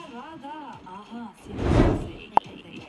ராதா ஆஹா சரி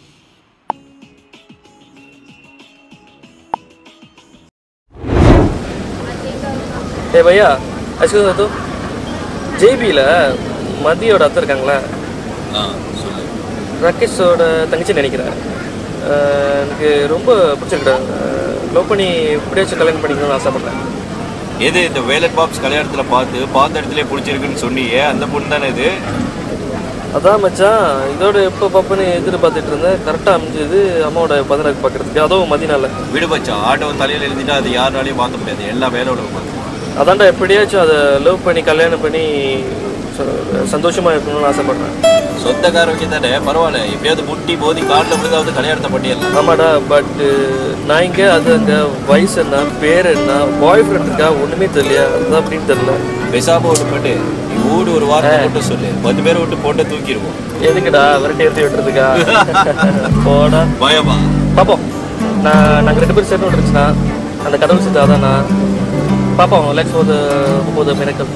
ஏ பையா அஸ்கர் சாத்து ஜேபியில் மதியோட அத்தை இருக்காங்களே ஆ சொல்லு ராகேஷோட தங்கச்சி நினைக்கிறேன் அஹ் எனக்கு ரொம்ப பிடிச்சிருக்குடா லவ் பண்ணி எப்படியாச்சும் கல்யாணம் பண்ணிக்கணும்னு ஆசைப்பட்றேன் எது இந்த வேலட் பாப்ஸ் கல்யாணத்தில் பார்த்து பார்த்த இடத்துல பிடிச்சிருக்குன்னு சொன்னியே அந்த பொண்ணு தானே இது அதான் மச்சான் இதோட எப்போ பாப்பன்னு எதிர்பார்த்துட்டு இருந்தேன் கரெக்டாக அமைஞ்சது அம்மாவோட பதினாறு பார்க்குறதுக்கு அதுவும் மதினால விடு பச்சா ஆட்டோ தலையில் எழுதிட்டா அது யாருனாலையும் மாற்ற முடியாது எல்லா வேலையோட பார்த்து அதான்டா எப்படியாச்சும் அதை லவ் பண்ணி கல்யாணம் பண்ணி ச- சந்தோஷமா இருக்கணும்னு ஆசைப்பட்றேன் சொந்தக்காரவங்க தானே பரவாயில்ல எப்படியாவது முட்டி போதி காலில் விழுந்தாவது கல்யாணத்தை பண்ணிடலாம் ஆமாடா பட் நான் இங்கே அது அங்கே வயசு என்ன பேர் என்ன பாய் ஃப்ரெண்ட் இருக்கா ஒன்றுமே தெரியலையா அதுதான் அப்படின்னு தெரியல பெசாம ஒன்று போட்டு நீ ஊடு ஒரு வார்த்தை மட்டும் சொல்லு பத்து பேரை விட்டு போட்டு தூக்கிடுவோம் எதுக்குடா விரட்டி எடுத்து விட்டுறதுக்கா போடா பயமா பார்ப்போம் நான் நாங்கள் ரெண்டு பேரும் சேர்ந்து விட்டுருச்சுன்னா அந்த கடவுள் சித்தா அதானா பார்ப்போம் லெட்ஸ் போது போது மிரக்கல்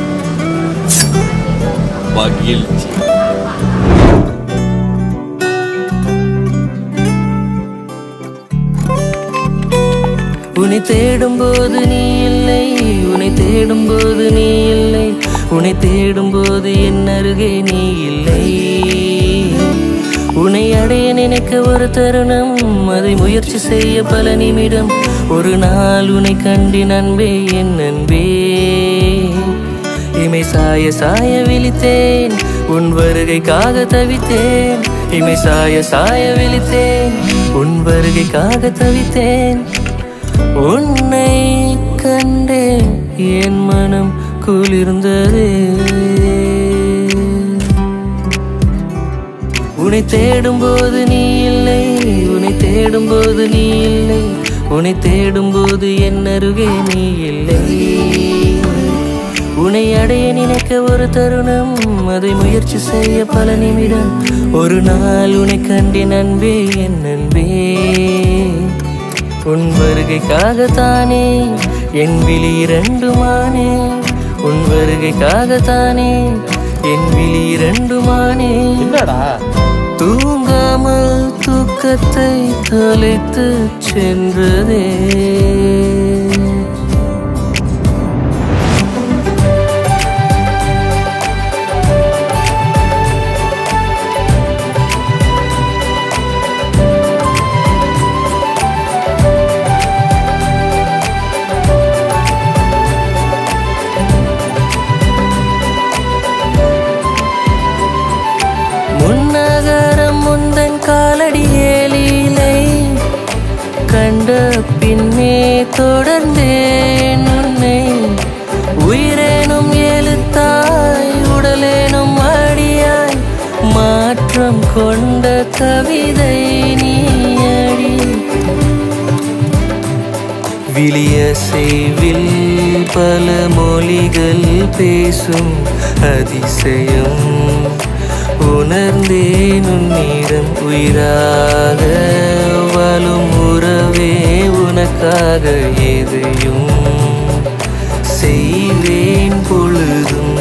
மகிழ்ச்சி உன்னை தேடும்போது நீ இல்லை உன்னை தேடும்போது நீ இல்லை உன்னை தேடும்போது என் அருகே நீ இல்லை உன்னை அடைய நினைக்க ஒரு தருணம் அதை முயற்சி செய்ய பல நிமிடம் ஒரு நாள் உன்னை கண்டி நண்பே என் நண்பே இமை சாய சாய விழித்தேன் உன் வருகைக்காக தவித்தேன் இமை சாய சாய விழித்தேன் உன் வருகைக்காக தவித்தேன் உன்னை கண்டேன் என் மனம் குளிர்ந்தது உன்னை தேடும்போது நீ இல்லை உன்னை தேடும்போது நீ இல்லை உன்னை தேடும்போது என் அருகே நீ இல்லை உன்னை அடைய நினைக்க ஒரு தருணம் அதை முயற்சி செய்ய பல நிமிடம் ஒரு நாள் உன்னை கண்டேன் அன்பே என் அன்பே உன் வருகைக்காகத்தானே என் விழி இரண்டுமானே உன் வருகைக்காகத்தானே என் விழி இரண்டுமானே என்னடா தூங்காமல் தூக்கத்தை தொலைத்து சென்றதே முன்னகரம் முந்தன் காலடி ஏலிலை கண்ட பின்னே தொடர்ந்தேன் உன்னை உயிரேனும் எழுத்தாய் உடலேனும் அடியாய் மாற்றம் கொண்ட கவிதை நீ அடி விழிய செய்வில் பல மொழிகள் பேசும் அதிசயம் உணர்ந்தேன் உன்னிடம் உயிராக வாழும் உறவே உனக்காக எதையும் செய்வேன் பொழுதும்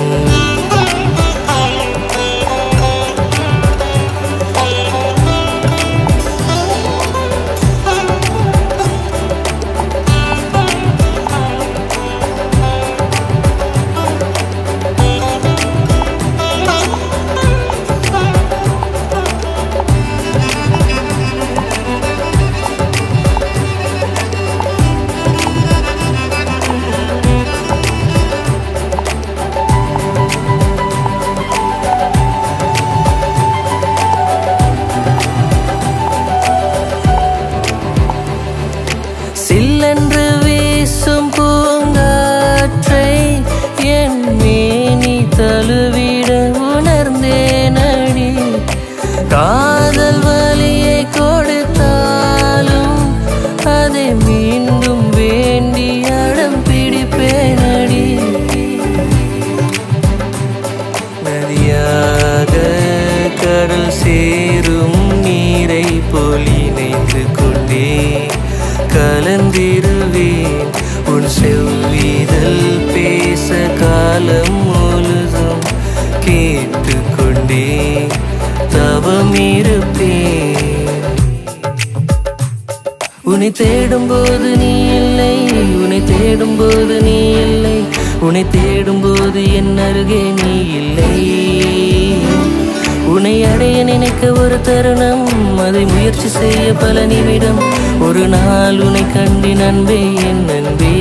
தேடும்போது நீ இல்லை உன்னை தேடும்போது நீ இல்லை உன்னை தேடும்போது என் அருகே நீ இல்லை உன்னை அடைய நினைக்க ஒரு தருணம் அதை முயற்சி செய்ய பல நிமிடம் ஒரு நாள் உன்னை கண்டி நண்பே என் நண்பே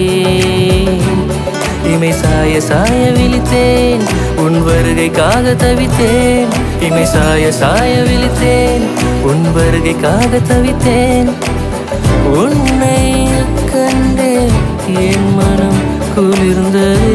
இமை சாய சாய விழித்தேன் உன் வருகைக்காக தவித்தேன் இமை சாய சாய விழித்தேன் உன் வருகைக்காக தவித்தேன் உன்னை கண்டே என் மனம் குளிர்ந்தது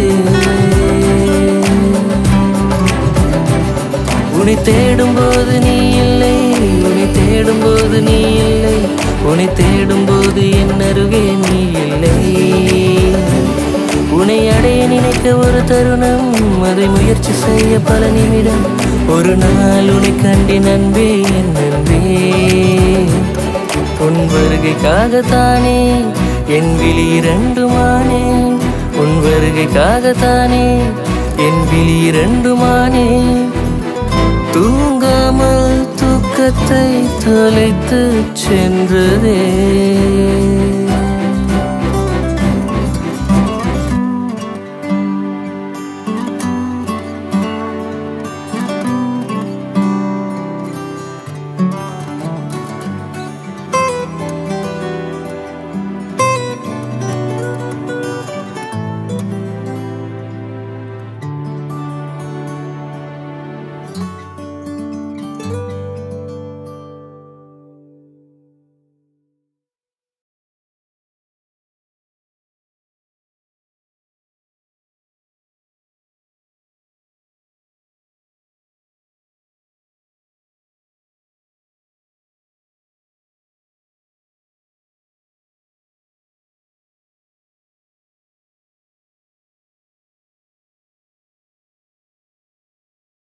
உன்னை தேடும்போது நீ இல்லை உன்னை தேடும்போது நீ இல்லை உன்னை தேடும்போது என் அருகே நீ இல்லை உன்னை அடைய நினைக்க ஒரு தருணம் அதை முயற்சி செய்ய பல நிமிடம் ஒரு நாள் உன்னை கண்டி நண்பே என் நண்பே உன் வருகைக்காகத்தானே என் விழி இரண்டுமானே உன் வருகைக்காகத்தானே என் விழி இரண்டுமானே தூங்காமல் தூக்கத்தை தொலைத்து சென்றதே